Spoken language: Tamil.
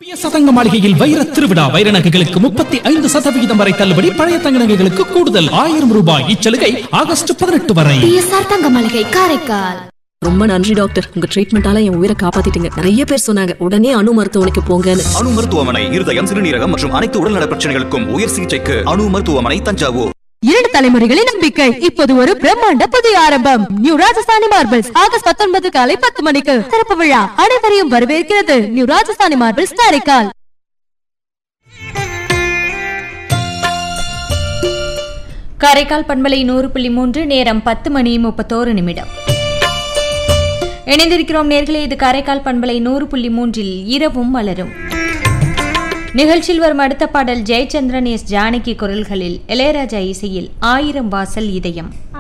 சதங்க மாளிகையில் வைர திருவிழா வைர நகைகளுக்கு முப்பத்தி ஐந்து சதவிகிதம் வரை தள்ளுபடி பழைய தங்க நகைகளுக்கு கூடுதல் ஆயிரம் ரூபாய் இச்சலுகை ஆகஸ்ட் பதினெட்டு வரை பிஎஸ்ஆர் தங்க மளிகை காரைக்கால் ரொம்ப நன்றி டாக்டர் உங்க ட்ரீட்மெண்டால என் உயிரை காப்பாத்திட்டீங்க நிறைய பேர் சொன்னாங்க உடனே அணு மருத்துவமனைக்கு போங்கன்னு அணு மருத்துவமனை இருதயம் சிறுநீரகம் மற்றும் அனைத்து உடல்நல பிரச்சனைகளுக்கும் உயர் சிகிச்சைக்கு அணு மருத்துவமனை தஞ்சாவூர் இரண்டு தலைமுறைகளின் நம்பிக்கை இப்போது ஒரு பிரம்மாண்ட புதிய ஆரம்பம் நியூ ராஜஸ்தானி மார்பிள்ஸ் ஆகஸ்ட் பத்தொன்பது காலை பத்து மணிக்கு திறப்பு விழா அனைவரையும் வரவேற்கிறது நியூ ராஜஸ்தானி மார்பிள்ஸ் காரைக்கால் காரைக்கால் பண்பலை நூறு புள்ளி மூன்று நேரம் பத்து மணி முப்பத்தோரு நிமிடம் இணைந்திருக்கிறோம் நேர்களே இது காரைக்கால் பண்பலை நூறு புள்ளி மூன்றில் இரவும் மலரும் நிகழ்ச்சியில் வரும் அடுத்த பாடல் ஜெயச்சந்திரன் எஸ் ஜானகி குரல்களில் இளையராஜா இசையில் ஆயிரம் வாசல் இதயம்